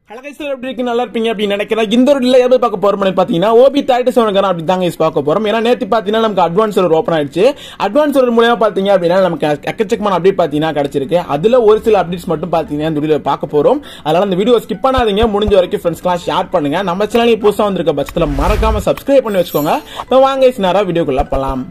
கலகைசல் எப்படி இருக்கு நல்லா இருப்பீங்க அப்படின்னு நினைக்கிறேன் இந்த ஒரு இல்லை எதை பார்க்க போறோம் பாத்தீங்கன்னா ஓபி தேர்ட்டி செவன் அப்படி தாங்க guys பார்க்க போறோம் ஏன்னா நேத்து பாத்தீங்கன்னா நமக்கு அட்வான்ஸ் ஒரு ஓப்பன் ஆயிடுச்சு அட்வான்ஸ் ஒரு மூலமா பாத்தீங்க அப்படின்னா நமக்கு எக்கச்சக்கமான அப்டேட் பாத்தீங்கன்னா கிடைச்சிருக்கு அதுல ஒரு சில அப்டேட்ஸ் மட்டும் பாத்தீங்கன்னா இந்த வீடியோ பார்க்க போறோம் அதனால இந்த வீடியோ ஸ்கிப் பண்ணாதீங்க முடிஞ்ச வரைக்கும் ஃப்ரெண்ட்ஸ்க்குலாம் ஷேர் பண்ணுங்க நம்ம சேனல் புதுசா வந்திருக்க பட்சத்துல மறக்காம சப்ஸ்கிரைப் பண்ணி வச்சுக்கோங்க இப்போ வாங்க guys, நேரா வீடியோக்குள்ள போலாம்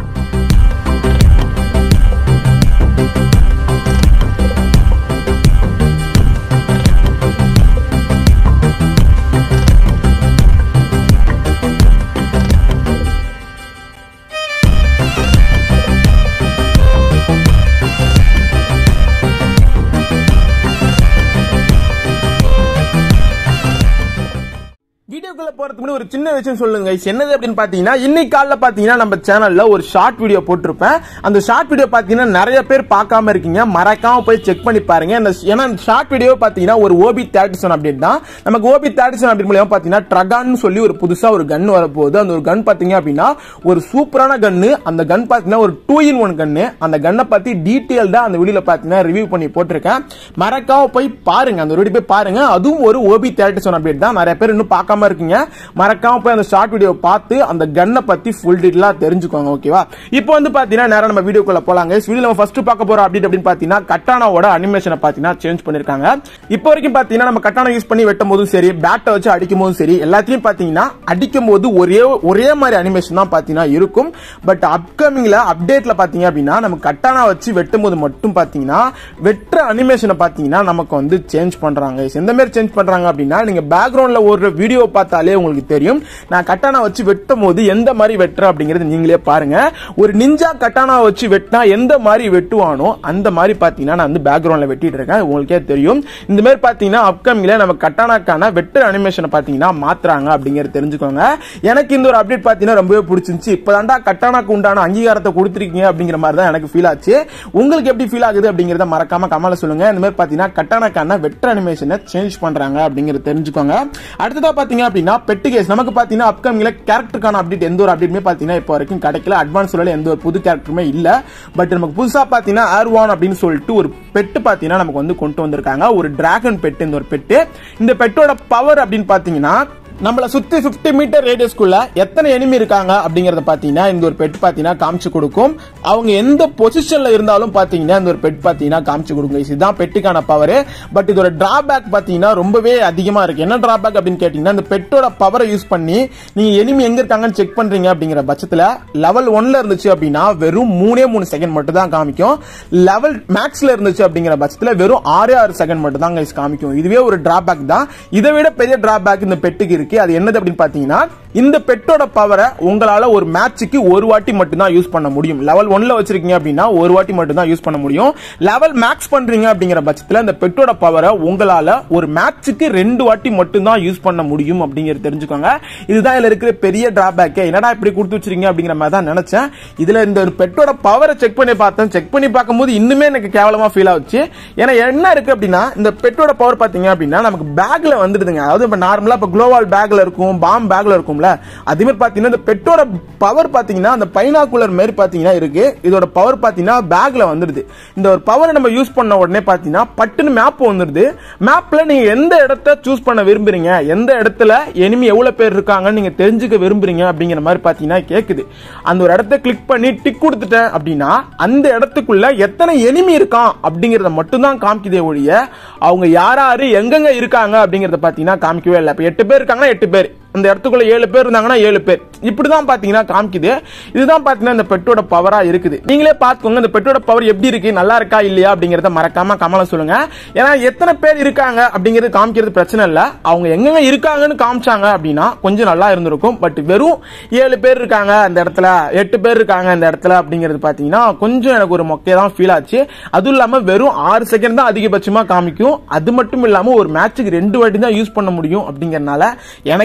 வீடியோக்குள்ள போறதுக்கு முன்னாடி ஒரு சின்ன விஷயம் சொல்லுங்க guys. என்னது அப்படின்னு பாத்தீங்கன்னா இன்னைக்கு காலைல பாத்தீங்கன்னா நம்ம சேனல்ல ஒரு ஷார்ட் வீடியோ போட்டிருப்பேன் அந்த ஷார்ட் வீடியோ பாத்தீங்கன்னா நிறைய பேர் பார்க்காம இருக்கீங்க மறக்காம போய் செக் பண்ணி பாருங்க இந்த ஏன்னா ஷார்ட் வீடியோ பாத்தீங்கன்னா ஒரு ஓபி தேர்ட்டி செவன் அப்டேட் தான் நமக்கு ஓபி தேர்ட்டி செவன் அப்டேட் மூலமா பாத்தீங்கன்னா ட்ரகான்னு சொல்லி ஒரு புதுசா ஒரு கன் வரப்போகுது அந்த ஒரு கன் பாத்தீங்க அப்படின்னா ஒரு சூப்பரான கன்னு அந்த கன் பாத்தீங்கன்னா ஒரு டூ இன் ஒன் கன்னு அந்த கன்னை பத்தி டீட்டெயில் தான் அந்த வீடியோல பாத்தீங்கன்னா ரிவ்யூ பண்ணி போட்டிருக்கேன் மறக்காம போய் பாருங்க அந்த வீடியோ போய் பாருங்க அதுவும் ஒரு ஓபி தேர்ட்டி செவன் அப்டேட் தான் நிறைய பேர் இன்னும் பார்க்காம இருக்கீங்க மறக்காம போய் அந்த ஷார்ட் வீடியோ பார்த்து அந்த கன்னை பத்தி ஃபுல் டீட்டெயிலா தெரிஞ்சுக்கோங்க ஓகேவா இப்போ வந்து பாத்தீங்கன்னா நேரம் நம்ம வீடியோக்குள்ள போலாங்க வீடியோ நம்ம ஃபர்ஸ்ட் பார்க்க போற அப்டேட் அப்படின்னு பாத்தீங்கன்னா கட்டானாவோட அனிமேஷனை பாத்தீங்கன்னா சேஞ்ச் பண்ணிருக்காங்க இப்போ வரைக்கும் பாத்தீங்கன்னா நம்ம கட்டானா யூஸ் பண்ணி வெட்டும் போதும் சரி பேட்டை வச்சு அடிக்கும் போதும் சரி எல்லாத்தையும் பாத்தீங்கன்னா அடிக்கும் போது ஒரே ஒரே மாதிரி அனிமேஷன் தான் பாத்தீங்கன்னா இருக்கும் பட் அப்கமிங்ல அப்டேட்ல பாத்தீங்க அப்படின்னா நம்ம கட்டானா வச்சு வெட்டும் போது மட்டும் பாத்தீங்கன்னா வெற்ற அனிமேஷனை பாத்தீங்கன்னா நமக்கு வந்து சேஞ்ச் பண்றாங்க எந்த மாதிரி சேஞ்ச் பண்றாங்க அப்படின்னா நீங்க பேக்ரவுண்ட்ல ஒரு வீடியோ பார்த்தாலே உங்களுக்கு தெரியும் நான் கட்டானா வச்சு வெட்டும் போது எந்த மாதிரி வெட்டுறேன் அப்படிங்கறது நீங்களே பாருங்க ஒரு நிஞ்சா கட்டானா வச்சு வெட்டினா எந்த மாதிரி வெட்டுவானோ அந்த மாதிரி பாத்தீங்கன்னா நான் வந்து பேக்ரவுண்ட்ல வெட்டிட்டு இருக்கேன் உங்களுக்கே தெரியும் இந்த மாதிரி பாத்தீங்கன்னா அப்கமிங்ல நம்ம கட்டானாக்கான வெட்டுற அனிமேஷனை பாத்தீங்கன்னா மாத்துறாங்க அப்படிங்கறது தெரிஞ்சுக்கோங்க எனக்கு இந்த ஒரு அப்டேட் பாத்தீங்கன்னா ரொம்பவே பிடிச்சிருந்துச்சு இப்பதான்டா கட்டானாக்கு உண்டான அங்கீகாரத்தை கொடுத்துருக்கீங்க அப்படிங்கிற மாதிரி தான் எனக்கு ஃபீல் ஆச்சு உங்களுக்கு எப்படி ஃபீல் ஆகுது அப்படிங்கறத மறக்காம கமல சொல்லுங்க இந்த மாதிரி பாத்தீங்கன்னா கட்டானாக்கான வெட்டுற அனிமேஷனை சேஞ்ச் பண்றாங்க அப்படிங்கறத தெரிஞ்சுக்கோங்க அடுத்ததா பாத்தீங்க அப்படின்னா பெட்டு கேஸ் நமக்கு பாத்தீங்கன்னா அப்கமிங்ல கேரக்டருக்கான அப்டேட் எந்த ஒரு அப்டேட்டுமே பாத்தீங்கன்னா இப்போ வரைக்கும் கிடைக்கல அட்வான்ஸ் சொல்லல எந்த ஒரு புது கேரக்டருமே இல்ல பட் நமக்கு புதுசா பாத்தீங்கன்னா ஏர்வான் அப்படின்னு சொல்லிட்டு ஒரு பெட்டு பாத்தீங்கன்னா நமக்கு வந்து கொண்டு வந்திருக்காங்க ஒரு டிராகன் பெட் இந்த ஒரு பெட்டு இந்த பெட்டோட பவர் அப்படின்னு பாத்தீங்கன்னா நம்மள சுத்தி 50 மீட்டர் ரேடியஸ்க்குள்ள எத்தனை எனிமி இருக்காங்க அப்படிங்கறத பாத்தீங்கன்னா இந்த ஒரு பெட் பாத்தீங்கன்னா காமிச்சு கொடுக்கும் அவங்க எந்த பொசிஷன்ல இருந்தாலும் பாத்தீங்கன்னா இந்த ஒரு பெட் பாத்தீங்கன்னா காமிச்சு கொடுக்கும் இதுதான் பெட்டுக்கான பவர் பட் இதோட டிராபேக் பாத்தீங்கன்னா ரொம்பவே அதிகமா இருக்கு என்ன டிராபேக் அப்படின்னு கேட்டீங்கன்னா இந்த பெட்டோட பவரை யூஸ் பண்ணி நீங்க எனிமி எங்க இருக்காங்கன்னு செக் பண்றீங்க அப்படிங்கிற பட்சத்துல லெவல் ஒன்ல இருந்துச்சு அப்படின்னா வெறும் மூணே மூணு செகண்ட் மட்டும் தான் காமிக்கும் லெவல் மேக்ஸ்ல இருந்துச்சு அப்படிங்கிற பட்சத்துல வெறும் ஆறே ஆறு செகண்ட் மட்டும் தான் guys காமிக்கும் இதுவே ஒரு டிராபேக் தான் இதை விட பெரிய டிராபேக் இந்த பெட்டுக்கு இருக்கு அது என்னது அப்படின்னு பாத்தீங்கன்னா இந்த பெட்டோட பவரை உங்களால ஒரு மேட்சுக்கு ஒரு வாட்டி மட்டும் தான் யூஸ் பண்ண முடியும் லெவல் ஒன்ல வச்சிருக்கீங்க அப்படின்னா ஒரு வாட்டி மட்டும் தான் யூஸ் பண்ண முடியும் லெவல் மேக்ஸ் பண்றீங்க அப்படிங்கிற பட்சத்துல இந்த பெட்டோட பவரை உங்களால ஒரு மேட்சுக்கு ரெண்டு வாட்டி மட்டும் தான் யூஸ் பண்ண முடியும் அப்படிங்கறது தெரிஞ்சுக்கோங்க இதுதான் இதுல இருக்கிற பெரிய டிராபேக் என்னடா இப்படி கொடுத்து வச்சிருக்கீங்க அப்படிங்கிற மாதிரி தான் நினைச்சேன் இதுல இந்த ஒரு பெட்டோட பவரை செக் பண்ணி பார்த்தேன் செக் பண்ணி பார்க்கும்போது இன்னுமே எனக்கு கேவலமா ஃபீல் ஆச்சு ஏன்னா என்ன இருக்கு அப்படின்னா இந்த பெட்டோட பவர் பாத்தீங்க அப்படின்னா நமக்கு பேக்ல வந்துடுதுங்க அதாவது இப்ப நார்மலா இப்ப குளோவால் பேக்ல இருக்கும் பாம் பேக்ல இருக்கும்ல அதே மாதிரி பாத்தீங்கன்னா இந்த பெட்டோட பவர் பாத்தீங்கன்னா அந்த பைனாகுலர் மாதிரி பாத்தீங்கன்னா இருக்கு இதோட பவர் பாத்தீங்கன்னா பேக்ல வந்துடுது இந்த ஒரு பவரை நம்ம யூஸ் பண்ண உடனே பாத்தீங்கன்னா பட்டுன்னு மேப் வந்துடுது மேப்ல நீங்க எந்த இடத்த சூஸ் பண்ண விரும்புறீங்க எந்த இடத்துல எனிமி எவ்வளவு பேர் இருக்காங்கன்னு நீங்க தெரிஞ்சுக்க விரும்புறீங்க அப்படிங்கிற மாதிரி பாத்தீங்கன்னா கேக்குது அந்த ஒரு இடத்த கிளிக் பண்ணி டிக் கொடுத்துட்டேன் அப்படின்னா அந்த இடத்துக்குள்ள எத்தனை எனிமி இருக்கான் அப்படிங்கறத மட்டும் தான் காமிக்குதே ஒழிய அவங்க யாராரு எங்கெங்க இருக்காங்க அப்படிங்கறத பாத்தீங்கன்னா காமிக்கவே இல்லை இப்ப எட்டு பேர் இருக்காங்கன்னா எட்டு பேர் அந்த இடத்துக்குள்ள ஏழு பேர் இருந்தாங்கன்னா ஏழு பேர் இப்படிதான் பாத்தீங்கன்னா காமிக்குது இதுதான் பாத்தீங்கன்னா இந்த பெட்டோட பவரா இருக்குது நீங்களே பாத்துக்கோங்க இந்த பெட்டோட பவர் எப்படி இருக்கு நல்லா இருக்கா இல்லையா அப்படிங்கறத மறக்காம கமல சொல்லுங்க ஏன்னா எத்தனை பேர் இருக்காங்க அப்படிங்கிறது காமிக்கிறது பிரச்சனை இல்ல அவங்க எங்கெங்க இருக்காங்கன்னு காமிச்சாங்க அப்படின்னா கொஞ்சம் நல்லா இருந்திருக்கும் பட் வெறும் ஏழு பேர் இருக்காங்க அந்த இடத்துல எட்டு பேர் இருக்காங்க அந்த இடத்துல அப்படிங்கிறது பாத்தீங்கன்னா கொஞ்சம் எனக்கு ஒரு மொக்கையா தான் ஃபீல் ஆச்சு அதுவும் இல்லாம வெறும் ஆறு செகண்ட் தான் அதிகபட்சமா காமிக்கும் அது மட்டும் இல்லாம ஒரு மேட்சுக்கு ரெண்டு வாட்டி தான் யூஸ் பண்ண முடியும் அப்படிங்கறனால எனக்கு இந்த ஒரு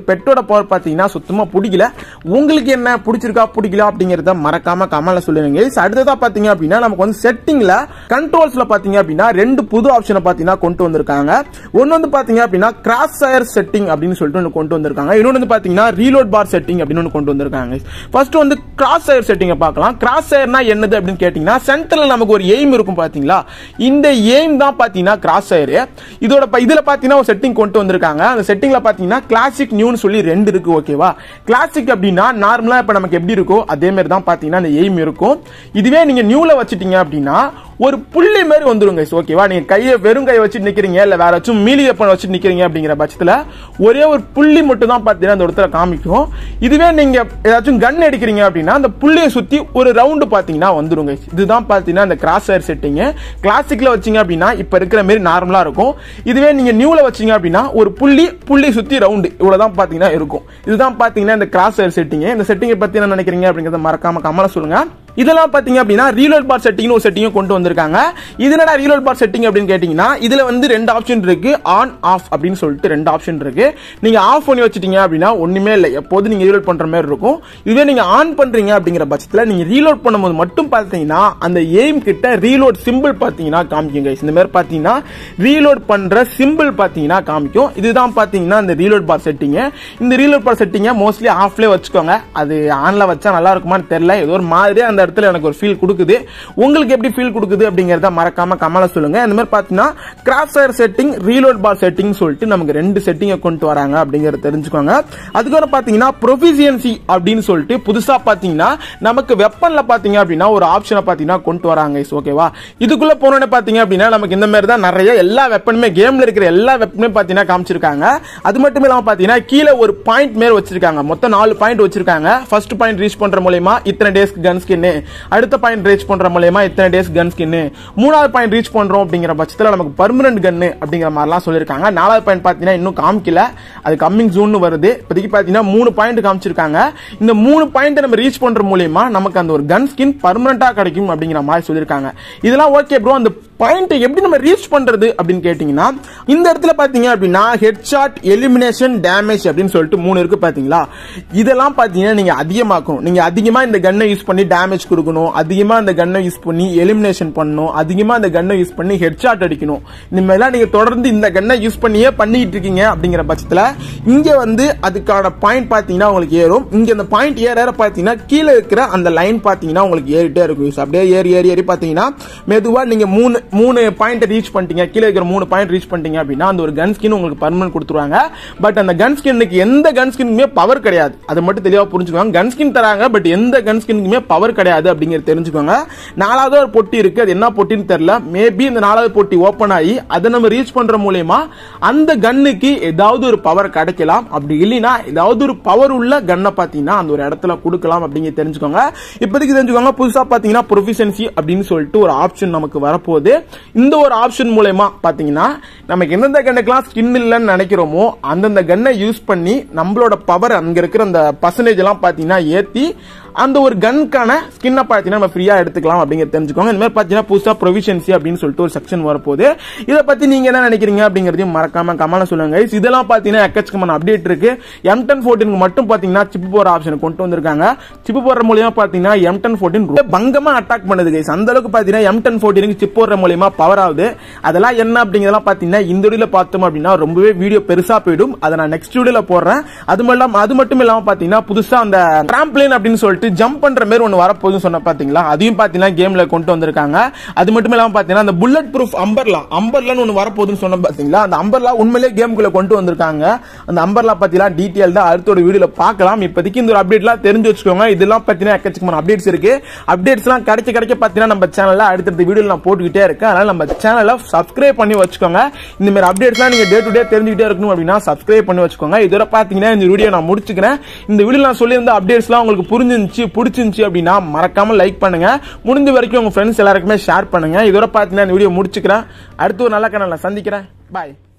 பெட்டோட பவர் பார்த்தீங்கன்னா சுத்தமாக பிடிக்கல உங்களுக்கு என்ன பிடிச்சிருக்கா பிடிக்கல அப்படிங்கிறத மறக்காம கமல சொல்லுவீங்க அடுத்ததா பார்த்தீங்க அப்படின்னா நமக்கு வந்து செட்டிங்ல கண்ட்ரோல்ஸ்ல பார்த்தீங்க அப்படின்னா ரெண்டு புது ஆப்ஷனை பார்த்தீங்கன்னா கொண்டு வந்திருக்காங்க ஒன்று வந்து பார்த்தீங்க அப்படின்னா கிராஸ் ஃபயர் செட்டிங் அப்படின்னு சொல்லிட்டு ஒன்று கொண்டு வந்திருக்காங்க இன்னொன்று வந்து பார்த்தீங்கன்னா ரீலோட் பார் செட்டிங் அப்படின்னு ஒன்று கொண்டு வந்திருக்காங்க ஃபர்ஸ்ட் வந்து கிராஸ் ஃபயர் செட்டிங்கை பார்க்கலாம் கிராஸ் ஃபயர்னா என்னது அப்படின்னு கேட்டிங்கன்னா சென்டரில் நமக்கு ஒரு எய்ம் இருக்கும் பார்த்தீங்களா இந்த எய்ம் தான் பார்த்தீங்கன்னா கிராஸ் ஃபயர் இதோட ப- இதுல பார்த்தீங்கன்னா ஒரு செட்டிங் கொண்டு வந்திருக்காங்க அந்த செட்டிங்ல பார்த்தீங்கன்னா கிளாசிக் நியூன்னு சொல்லி ரெண்டு இருக்கு ஓகேவா கிளாசிக் அப்படின்னா நார்மலா இப்போ நமக்கு எப்படி இருக்கோ அதே மாதிரி தான் பார்த்தீங்கன்னா அந்த எய்ம் இருக்கும் இதுவே நீங்க நியூல வச்சிட்டீங்க அப்படின்னா ஒரு புள்ளி மாதிரி வந்துருங்க ஓகேவா நீங்க கையை வெறும் கையை வச்சு நிக்கிறீங்க இல்ல வேற ஏதாச்சும் மீலி வெப்பன் வச்சு நிக்கிறீங்க அப்படிங்கிற பட்சத்துல ஒரே ஒரு புள்ளி மட்டும் தான் பார்த்தீங்கன்னா அந்த இடத்துல காமிக்கும் இதுவே நீங்க ஏதாச்சும் கன் அடிக்கிறீங்க அப்படின்னா அந்த புள்ளியை சுத்தி ஒரு ரவுண்டு பாத்தீங்கன்னா வந்துருங்க இதுதான் பாத்தீங்கன்னா இந்த கிராஸ் ஃபயர் செட்டிங் கிளாசிக்ல வச்சீங்க அப்படின்னா இப்ப இருக்கிற மாதிரி நார்மலா இருக்கும் இதுவே நீங்க நியூல வச்சீங்க அப்படின்னா ஒரு புள்ளி புள்ளி சுத்தி ரவுண்டு இவ்வளவுதான் பாத்தீங்கன்னா இருக்கும் இதுதான் பாத்தீங்கன்னா இந்த கிராஸ் ஃபயர் செட்டிங் இந்த செட்டிங்கை பத்தி என்ன நினைக்கிறீங்க அப்படிங்கறத மறக்காம கமல சொல்லுங்க இதெல்லாம் பாத்தீங்க அப்படின்னா ரீலோட் பார் செட்டிங்னு ஒரு செட்டிங் கொண்டு வந்திருக்காங்க இது என்னடா ரீலோட் பார் செட்டிங் அப்படின்னு கேட்டீங்கன்னா இதுல வந்து ரெண்டு ஆப்ஷன் இருக்கு ஆன் ஆஃப் அப்படின்னு சொல்லிட்டு ரெண்டு ஆப்ஷன் இருக்கு நீங்க ஆஃப் பண்ணி வச்சிட்டீங்க அப்படின்னா ஒண்ணுமே இல்லை எப்போது நீங்க ரீலோட் பண்ற மாதிரி இருக்கும் இதுவே நீங்க ஆன் பண்றீங்க அப்படிங்கிற பட்சத்துல நீங்க ரீலோட் பண்ணும்போது மட்டும் பாத்தீங்கன்னா அந்த எய்ம் கிட்ட ரீலோட் சிம்பிள் பாத்தீங்கன்னா காமிக்கும் guys. இந்த மாதிரி பாத்தீங்கன்னா ரீலோட் பண்ற சிம்பிள் பாத்தீங்கன்னா காமிக்கும் இதுதான் பாத்தீங்கன்னா இந்த ரீலோட் பார் செட்டிங் இந்த ரீலோட் பார் செட்டிங்கை மோஸ்ட்லி ஆஃப்லேயே வச்சுக்கோங்க அது ஆன்ல வச்சா நல்லா இருக்குமான்னு தெரியல ஏதோ ஒரு மாதிரியா அந்த இடத்துல எனக்கு ஒரு ஃபீல் கொடுக்குது உங்களுக்கு எப்படி ஃபீல் கொடுக்குது அப்படிங்கறத மறக்காம கமல சொல்லுங்க இந்த மாதிரி பாத்தீங்கன்னா cross fire setting reload bar setting சொல்லிட்டு நமக்கு ரெண்டு செட்டிங்கை கொண்டு வராங்க அப்படிங்கறத தெரிஞ்சுக்கோங்க அதுக்கப்புறம் பாத்தீங்கன்னா ப்ரொஃபிசியன்சி அப்படின்னு சொல்லிட்டு புதுசா பாத்தீங்கன்னா நமக்கு வெப்பன்ல பாத்தீங்க அப்படின்னா ஒரு ஆப்ஷனை பாத்தீங்கன்னா கொண்டு வராங்க ஓகேவா இதுக்குள்ள போனோடனே பாத்தீங்க அப்படின்னா நமக்கு இந்த மாதிரி தான் நிறைய எல்லா வெப்பனுமே கேம்ல இருக்கிற எல்லா வெப்பனுமே பாத்தீங்கன்னா காமிச்சிருக்காங்க அது மட்டும் இல்லாம பாத்தீங்கன்னா கீழே ஒரு பாயிண்ட் மேல வச்சிருக்காங்க மொத்தம் நாலு பாயிண்ட் வச்சிருக்காங்க ஃபர்ஸ்ட் பாயிண்ட் ரீச் பண்ற மூலயமா இத்தனை டேஸ்க்கு கன் ஸ்கின்னு அடுத்த பாயிண்ட் ரீச் பண்ற மூலயமா இத்தனை டேஸ் கன் ஸ்கின்னு மூணாவது பாயிண்ட் ரீச் பண்றோம் அப்படிங்கிற பட்சத்துல நமக்கு பர்மனன்ட் கன்னு அப்படிங்கிற மாதிரிலாம் சொல்லியிருக்காங்க நாலாவது பாயிண்ட் பாத்தீங்கன்னா இன்னும் காமிக்கல அது கம்மிங் ஜூன் வருது இப்போதைக்கு பாத்தீங்கன்னா மூணு பாயிண்ட் காமிச்சிருக்காங்க இந்த மூணு பாயிண்ட் நம்ம ரீச் பண்ற மூலயமா நமக்கு அந்த ஒரு கன் ஸ்கின் பர்மனண்டா கிடைக்கும் அப்படிங்கிற மாதிரி சொல்லியிருக்காங்க இதெல்லாம் ஓகே ப்ரோ அந்த பாயிண்ட் எப்படி நம்ம ரீச் பண்றது அப்படின்னு கேட்டீங்கன்னா இந்த இடத்துல பாத்தீங்க அப்படின்னா ஹெட் ஷாட் எலிமினேஷன் டேமேஜ் அப்படின்னு சொல்லிட்டு மூணு இருக்கு பாத்தீங்களா இதெல்லாம் பாத்தீங்கன்னா நீங்க அதிகமாக்கணும் நீங்க அதிகமா இந்த கன்னை யூஸ் பண்ணி டேமேஜ் கொடுக்கணும் அதிகமா இந்த கன்னை யூஸ் பண்ணி எலிமினேஷன் பண்ணணும் அதிகமா இந்த கன்னை யூஸ் பண்ணி ஹெட் ஷாட் அடிக்கணும் இந்த மாதிரிலாம் நீங்க தொடர்ந்து இந்த கன்னை யூஸ் பண்ணியே பண்ணிட்டு இருக்கீங்க அப்படிங்கிற பட்சத்துல இங்க வந்து அதுக்கான பாயிண்ட் பாத்தீங்கன்னா உங்களுக்கு ஏறும் இங்க அந்த பாயிண்ட் ஏற ஏற பாத்தீங்கன்னா கீழே இருக்கிற அந்த லைன் பாத்தீங்கன்னா உங்களுக்கு ஏறிட்டே இருக்கும் Yes, அப்படியே ஏறி ஏறி ஏறி பாத்தீங்கன்னா மெதுவா நீங்க மூணு மூணு பாயிண்ட் ரீச் பண்ணிட்டீங்க கீழே இருக்கிற மூணு பாயிண்ட் ரீச் பண்ணிட்டீங்க அப்படின்னா அந்த ஒரு கன் ஸ்கின் உங்களுக்கு பர்மனன்ட் கொடுத்துருவாங்க பட் அந்த கன் ஸ்கின்னுக்கு எந்த கன் ஸ்கின்னுமே பவர் கிடையாது அது மட்டும் தெளிவா புரிஞ்சுக்கோங்க கன் ஸ்கின் தராங்க பட் எந்த கன் ஸ்கின்னுக்குமே பவர் கிடையாது அப்படிங்கிறது தெரிஞ்சுக்கோங்க நாலாவது ஒரு பொட்டி இருக்கு அது என்ன பொட்டின்னு தெரியல மேபி இந்த நாலாவது பொட்டி ஓப்பன் ஆகி அதை நம்ம ரீச் பண்ற மூலயமா அந்த கன்னுக்கு ஏதாவது ஒரு பவர் கிடைக்கலாம் அப்படி இல்லைன்னா ஏதாவது ஒரு பவர் உள்ள கன்னை பாத்தீங்கன்னா அந்த ஒரு இடத்துல கொடுக்கலாம் அப்படிங்கிறது தெரிஞ்சுக்கோங்க இப்போதைக்கு தெரிஞ்சுக்கோங்க புதுசா பாத்தீங்கன்னா ப்ரொஃபிஷியன்சி அப்படின்னு சொல்லிட்டு ஒரு ஆப்ஷன் நமக்கு வரப்போகுது இந்த ஒரு ஆப்ஷன் மூலயமா பாத்தீங்கன்னா நமக்கு எந்தெந்த கண்ணுக்கெல்லாம் ஸ்கின் இல்லைன்னு நினைக்கிறோமோ அந்தந்த கன்னை யூஸ் பண்ணி நம்மளோட பவர் அங்க இருக்கிற அந்த பர்சன்டேஜ் எல்லாம் பாத்தீங்கன்னா ஏத்தி அந்த ஒரு கன்க்கான ஸ்கின்னை பார்த்தீங்கன்னா நம்ம ஃப்ரீயா எடுத்துக்கலாம் அப்படிங்கிறது தெரிஞ்சுக்கோங்க இந்த மாதிரி பார்த்தீங்கன்னா புதுசா ப்ரொவிஷன்சி அப்படின்னு சொல்லிட்டு ஒரு செக்ஷன் வரப்போகுது இதை பத்தி நீங்க என்ன நினைக்கிறீங்க அப்படிங்கறதையும் மறக்காம கமெண்ட் சொல்லுங்க guys. இதெல்லாம் பார்த்தீங்கன்னா எக்கச்சக்கமான அப்டேட் இருக்கு எம் டென் ஃபோர்டீனுக்கு மட்டும் பார்த்தீங்கன்னா சிப்பு போற ஆப்ஷன் கொண்டு வந்திருக்காங்க சிப்பு போடுற மூலியமா பார்த்தீங்கன்னா எம் டென் ஃபோர்டீன் பங்கமா அட்டாக் பண்ணுது கைஸ் அந்த அளவுக்கு பார்த்தீங்கன்னா எம் டென் ஃபோர்டீனுக்கு சிப் போடுற மூலியமா பவர் ஆகுது அதெல்லாம் என்ன அப்படிங்கிறதெல்லாம் பார்த்தீங்கன்னா இந்த வீடியோல பார்த்தோம் அப்படின்னா ரொம்பவே வீடியோ பெருசா போயிடும் அதை நான் நெக்ஸ்ட் வீடியோல போடுறேன் அது மட்டும் இல்லாம அது மட்டும் இல்லாம பார்த்தீங்கன்னா புதுசா அந்த டிராம்ப்ளின் அப்படின்னு சொல்லிட்டு ஜம்ப் பண்ற மாதிரி ஒன்று வரப்போகுதுன்னு சொன்ன பாத்தீங்களா அதையும் பார்த்தீங்கன்னா கேம்ல கொண்டு வந்திருக்காங்க அது மட்டும் இல்லாம பார்த்தீங்கன்னா அந்த புல்லட் ப்ரூஃப் அம்பர்லா அம்பர்லான்னு ஒன்று வரப்போகுதுன்னு சொன்ன பாத்தீங்களா அந்த அம்பர்லா உண்மையிலேயே கேமுக்குள்ள கொண்டு வந்திருக்காங்க அந்த அம்பர்லா பத்திலாம் டீட்டெயில் தான் அடுத்தோட வீடியோல பார்க்கலாம் இப்போதைக்கு இந்த ஒரு அப்டேட்லாம் தெரிஞ்சு வச்சுக்கோங்க இதெல்லாம் பார்த்தீங்கன்னா எக்கச்சக்கமான அப்டேட்ஸ் இருக்கு அப்டேட்ஸ்லாம் கிடைக்க கிடைக்க பார்த்தீங்கன்னா நம்ம சேனல்ல அடுத்தடுத்த வீடியோ நான் போட்டுக்கிட்டே இருக்கேன் அதனால நம்ம சேனலை சப்ஸ்கிரைப் பண்ணி வச்சுக்கோங்க இந்த மாதிரி அப்டேட்ஸ்லாம் நீங்க டே டு டே தெரிஞ்சுக்கிட்டே இருக்கணும் அப்படின்னா சப்ஸ்கிரைப் பண்ணி வச்சுக்கோங்க இதோட பாத்தீங்கன்னா இந்த வீடியோ நான் முடிச்சுக்கிறேன் இந்த வீடியோ நான் சொல்லியிருந்த அப்டேட்ஸ்லாம் உங்களுக்கு புரிஞ்சிருந்துச்சு பிடிச்சிருந்துச்சு அப்படின்னா மறக்காம லைக் பண்ணுங்க முடிஞ்ச வரைக்கும் உங்க ஃப்ரெண்ட்ஸ் எல்லாருக்குமே ஷேர் பண்ணுங்க இதோட பாத்தீங்கன்னா இந்த வீடியோ முடிச்சுக்கிறேன் அடுத்து ஒரு நல்ல கனல்ல சந்திக்கிறேன் பாய்